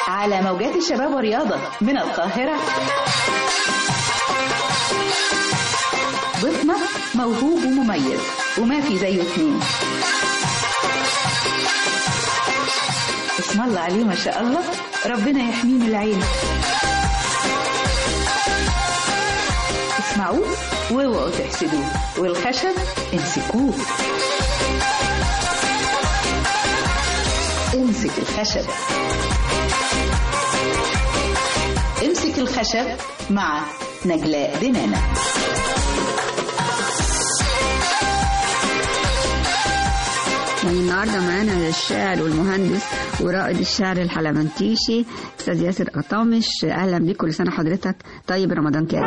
على موجات الشباب والرياضة من القاهرة ضيفنا موهوب ومميز وما في زيه اتنين اسم الله عليه ما شاء الله ربنا يحميه من العين اسمعوه واوعوا تحسدوه والخشب امسكوه امسك الخشب امسك الخشب مع نجلاء دنانة النهارده معانا الشاعر والمهندس ورائد الشعر الحلمنتيشي استاذ ياسر قطامش اهلا بيك كل سنه حضرتك طيب رمضان كريم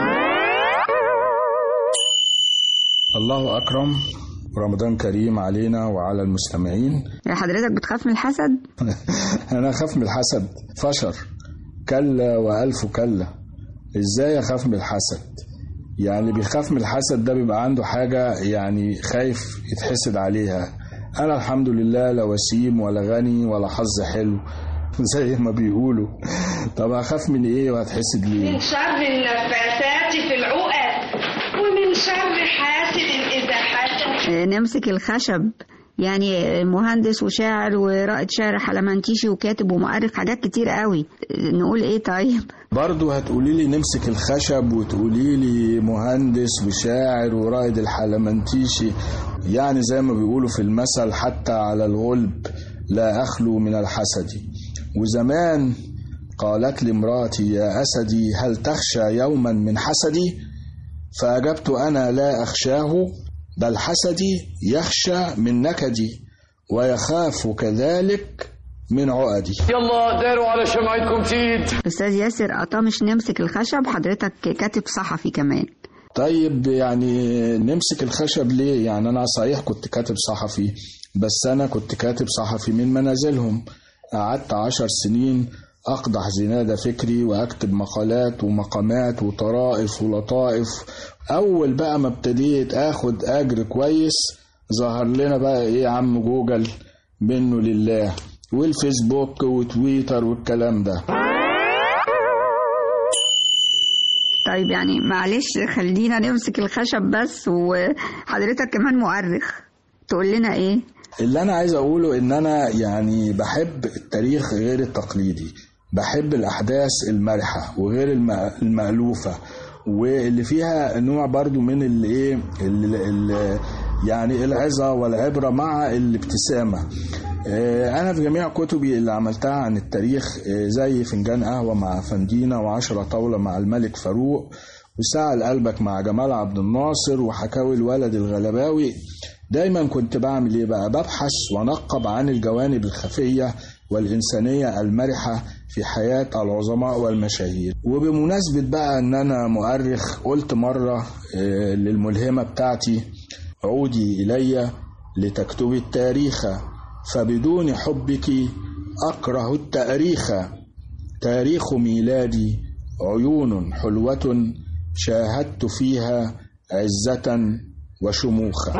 الله أكرم رمضان كريم علينا وعلى المستمعين حضرتك بتخاف من الحسد أنا أخاف من الحسد فشر كلا وألف كلا إزاي أخاف من الحسد يعني اللي بيخاف من الحسد ده بيبقى عنده حاجة يعني خايف يتحسد عليها أنا الحمد لله لا وسيم ولا غني ولا حظ حلو زي ما بيقولوا طب أخاف من إيه وهتحسد ليه من شر النفاثات في العقد ومن شر حاسد إذا حسد نمسك الخشب يعني مهندس وشاعر ورائد شعر حلمنتيشي وكاتب ومؤرخ حاجات كتير قوي نقول ايه طيب برضو هتقولي لي نمسك الخشب وتقولي لي مهندس وشاعر ورائد الحلمنتيشي يعني زي ما بيقولوا في المثل حتى على الغلب لا أخلو من الحسد وزمان قالت لي امراتي يا أسدي هل تخشى يوما من حسدي فأجبت أنا لا أخشاه بل حسدي يخشى من نكدي ويخاف كذلك من عقدي يلا داروا على شمعتكم تيد استاذ ياسر قطامش نمسك الخشب حضرتك كاتب صحفي كمان طيب يعني نمسك الخشب ليه يعني أنا صحيح كنت كاتب صحفي بس أنا كنت كاتب صحفي من منازلهم قعدت عشر سنين أقدح زناد فكري وأكتب مقالات ومقامات وطرائف ولطائف أول بقى ما ابتديت آخد أجر كويس ظهر لنا بقى إيه يا عم جوجل منه لله والفيسبوك وتويتر والكلام ده طيب يعني معلش خلينا نمسك الخشب بس وحضرتك كمان مؤرخ تقول لنا ايه اللي أنا عايز أقوله إن أنا يعني بحب التاريخ غير التقليدي بحب الأحداث المرحة وغير الم- المألوفة واللي فيها نوع برضو من الايه يعني العظة والعبرة مع الابتسامة آه، أنا في جميع كتبي اللي عملتها عن التاريخ آه، زي فنجان قهوة مع فندينا وعشرة طاولة مع الملك فاروق وساعة لقلبك مع جمال عبد الناصر وحكاوي الولد الغلباوي دايما كنت بعمل ايه بقى ببحث ونقب عن الجوانب الخفية والإنسانية المرحة في حياة العظماء والمشاهير وبمناسبة بقى أن أنا مؤرخ قلت مرة آه، للملهمة بتاعتي عودي إلي لتكتبي التاريخ فبدون حبك أكره التاريخ تاريخ ميلادي عيون حلوة شاهدت فيها عزة وشموخا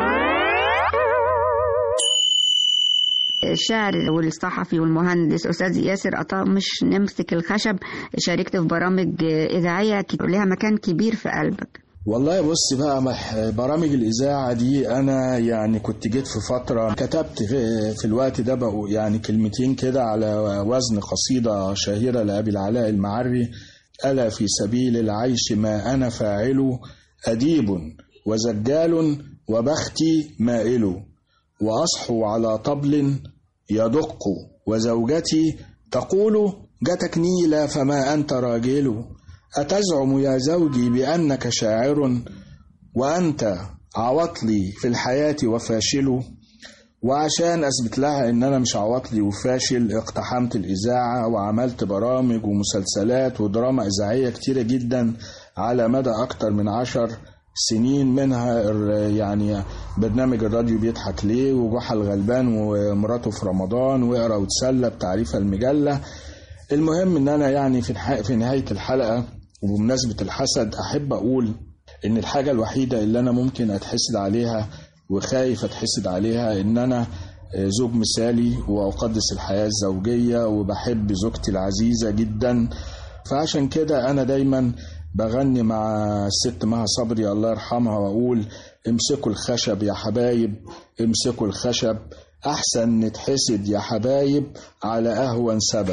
الشاعر والصحفي والمهندس استاذ ياسر قطامش نمسك الخشب شاركت في برامج اذاعيه كت- لها مكان كبير في قلبك والله بص بقى مح- برامج الإذاعة دي أنا يعني كنت جيت في فترة كتبت في, في الوقت ده بقوا يعني كلمتين كده على وزن قصيدة شهيرة لأبي العلاء المعري ألا في سبيل العيش ما أنا فاعل أديب وزجال وبختي مائل وأصحو على طبل يدق وزوجتي تقول جتك نيلة فما أنت راجل أتزعم يا زوجي بأنك شاعر وأنت عواطلي في الحياة وفاشل وعشان أثبت لها إن أنا مش عواطلي وفاشل اقتحمت الإذاعة وعملت برامج ومسلسلات ودراما إذاعية كتيرة جدا على مدى أكتر من عشر سنين منها الر- يعني برنامج الراديو بيضحك ليه وجحا الغلبان ومراته في رمضان واقرا وتسلى بتعريف المجلة المهم ان انا يعني في الح- في نهاية الحلقة وبمناسبة الحسد احب اقول ان الحاجة الوحيدة اللي انا ممكن اتحسد عليها وخايف اتحسد عليها ان انا زوج مثالي وأقدس الحياة الزوجية وبحب زوجتي العزيزة جدا فعشان كده أنا دايما بغني مع الست مها صبري الله يرحمها وأقول امسكوا الخشب يا حبايب امسكوا الخشب أحسن نتحسد يا حبايب على أهون سبب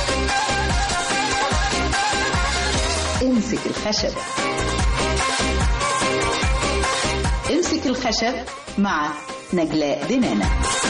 امسك الخشب امسك الخشب مع نجلاء دنانه